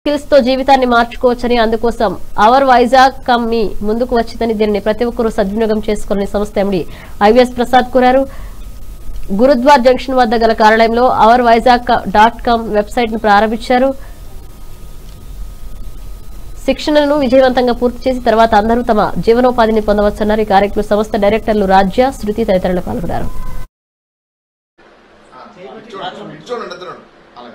skills తో జీవితాన్ని మార్చుకోవచ్చని అందుకోసం అవర్ వైజాగ్ కమ్ మీ ముందుకు వచ్చిందని దీనిని ప్రతి ఒక్కరూ సద్వినియోగం చేసుకోవాలని సంస్థ ఎండి ఐవీఎస్ ప్రసాద్ కోరారు గురుద్వార్ జంక్షన్ వద్ద గల కార్యాలయంలో our Vizag dot com website ను ప్రారంభించారు శిక్షణను విజయవంతంగా పూర్తి చేసి తర్వాత అందరూ తమ జీవనోపాధిని పొందవచ్చన్నారు ఈ కార్యక్రమం సంస్థ డైరెక్టర్లు రాజ్య శృతి తదితరులు పాల్గొన్నారు చూడండి చూడండి ఇద్దరు అలాగే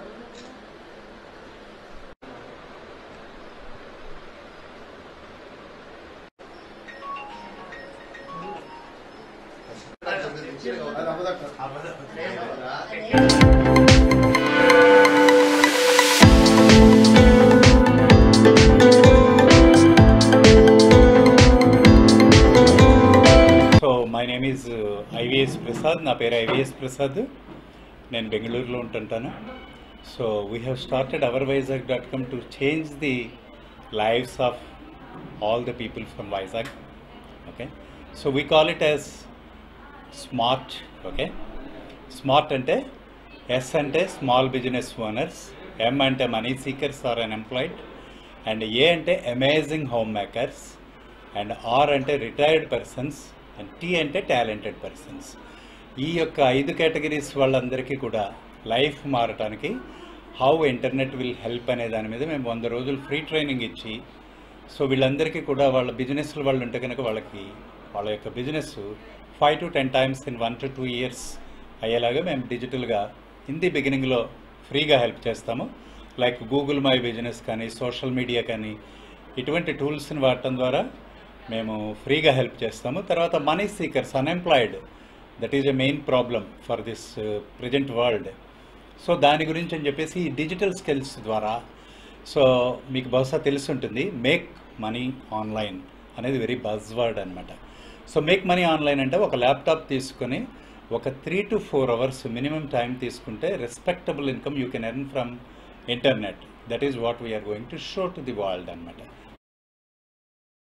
so my name is IVS Prasad నా పేరు ఐవిఎస్ ప్రసాద్ నేను బెంగళూరులో ఉంటుంటాను so we have started our Vizag dot com to change the lives of all the people from Vizag okay so we call it as smart okay smart అంటే S అంటే small business owners M అంటే money seekers or unemployed and A అంటే amazing home makers and R అంటే retired persons and tea అంటే talented persons ఈ యొక్క ఐదు categories వాళ్ళందరికీ కూడా లైఫ్ మారటానికి హౌ ఇంటర్నెట్ విల్ హెల్ప్ అనే దాని మీద మేము వంద రోజులు ఫ్రీ ట్రైనింగ్ ఇచ్చి సో వీళ్ళందరికీ కూడా వాళ్ళ బిజినెస్లు వాళ్ళు ఉంటే కనుక వాళ్ళకి వాళ్ళ యొక్క business five to ten times in one to two years అయ్యేలాగా మేము డిజిటల్గా ఇన్ ది బిగినింగ్లో ఫ్రీగా హెల్ప్ చేస్తాము లైక్ గూగుల్ మై బిజినెస్ కానీ సోషల్ మీడియా కానీ ఇటువంటి టూల్స్ని వాడటం ద్వారా మేము ఫ్రీగా హెల్ప్ చేస్తాము తర్వాత money seekers unemployed that is a main problem for this present world so దాని గురించి అని చెప్పేసి ఈ డిజిటల్ స్కిల్స్ ద్వారా సో మీకు బహుశా తెలిసి ఉంటుంది మేక్ మనీ ఆన్లైన్ అనేది వెరీ బజ్ వర్డ్ అనమాట సో మేక్ మనీ ఆన్లైన్ అంటే ఒక ల్యాప్టాప్ తీసుకొని ఒక three to four hours minimum time తీసుకుంటే respectable income you can earn from internet that is what we're going to show to the world అనమాట